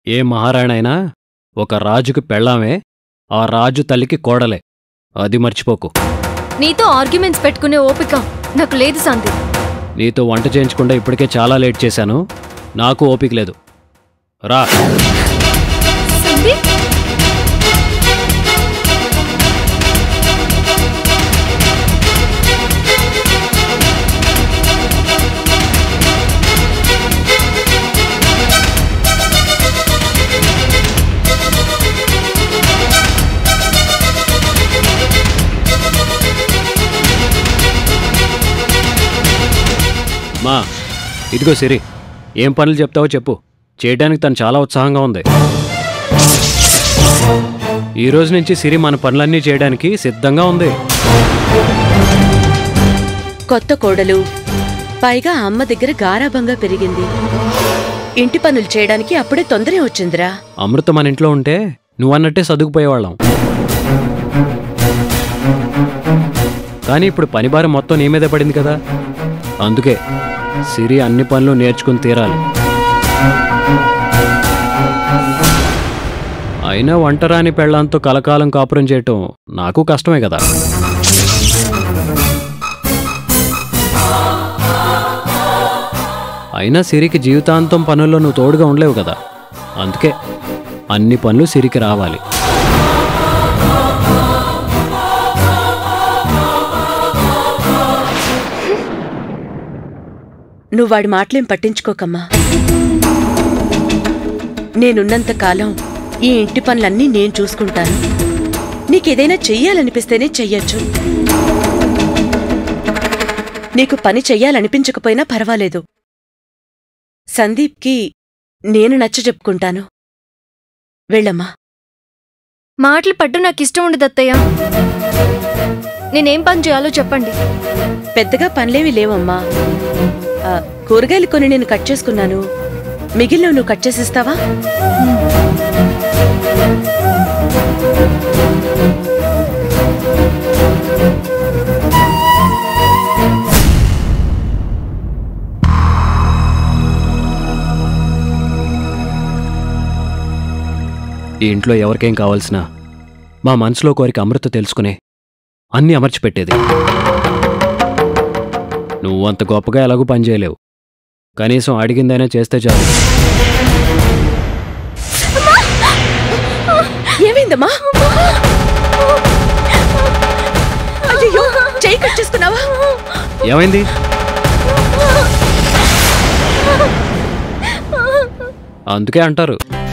ఏ మహారాణైనా ఒక రాజుకి పెళ్ళామే ఆ రాజు తల్లికి కోడలే అది మర్చిపోకు నీతో ఆర్గ్యుమెంట్స్ పెట్టుకునే ఓపిక నాకు లేదు సందీప్ నీతో వంట చేయించకుండా ఇప్పటికే చాలా లేట్ చేశాను నాకు ఓపిక లేదు రా సందీప్ మా ఇదిగో సిరి ఏం పనులు చెప్తావో చెప్పు చేయడానికి తను చాలా ఉత్సాహంగా ఉంది ఈ రోజు నుంచి సిరి మన పనులన్నీ చేయడానికి సిద్ధంగా ఉంది కొత్త కోడలు పైగా అమ్మ దగ్గర గారాభంగా పెరిగింది ఇంటి పనులు చేయడానికి అప్పుడే తొందరే వచ్చిందిరా అమృత మన ఇంట్లో ఉంటే నువ్వన్నట్టే సర్దుకుపోయేవాళ్ళం కానీ ఇప్పుడు పని భారం మొత్తం నీ మీదే పడింది కదా అందుకే సిరి అన్ని పనులు నేర్చుకుని తీరాలి అయినా వంటరాని పెళ్ళాంతో కలకాలం కాపురం చేయటం నాకు కష్టమే కదా అయినా సిరికి జీవితాంతం పనుల్లో నువ్వు తోడుగా ఉండలేవు కదా అందుకే అన్ని పనులు సిరికి రావాలి నువ్వు వాడి మాటలేం పట్టించుకోకమ్మా నేనున్నంత కాలం ఈ ఇంటి పనులన్నీ నేను చూసుకుంటాను నీకేదైనా చెయ్యాలనిపిస్తేనే చెయ్యొచ్చు నీకు పని చెయ్యాలనిపించకపోయినా పర్వాలేదు సందీప్కి నేను నచ్చ చెప్పుకుంటాను వెళ్ళమ్మా మాటలు పట్టు నాకు ఇష్టం ఉండదు అత్తయ్య నేనేం పని చేయాలో చెప్పండి పెద్దగా పనులేవి లేవమ్మా ఆ, కూరగాయలు కొన్ని నేను కట్ చేసుకున్నాను మిగిలినవి నువ్వు కట్ చేసిస్తావా ఈ ఇంట్లో ఎవరికేం కావాల్సిన మా మనసులో కోరిక అమృత తెలుసుకునే అన్నీ అమర్చిపెట్టేది నువ్వు అంత గొప్పగా ఎలాగూ పనిచేయలేవు కనీసం అడిగిందైనా చేస్తే చాలు ఏమైందమ్మా అయ్యో చెయ్యి కట్ చేసుకున్నావా ఏమైంది అందుకే అంటారు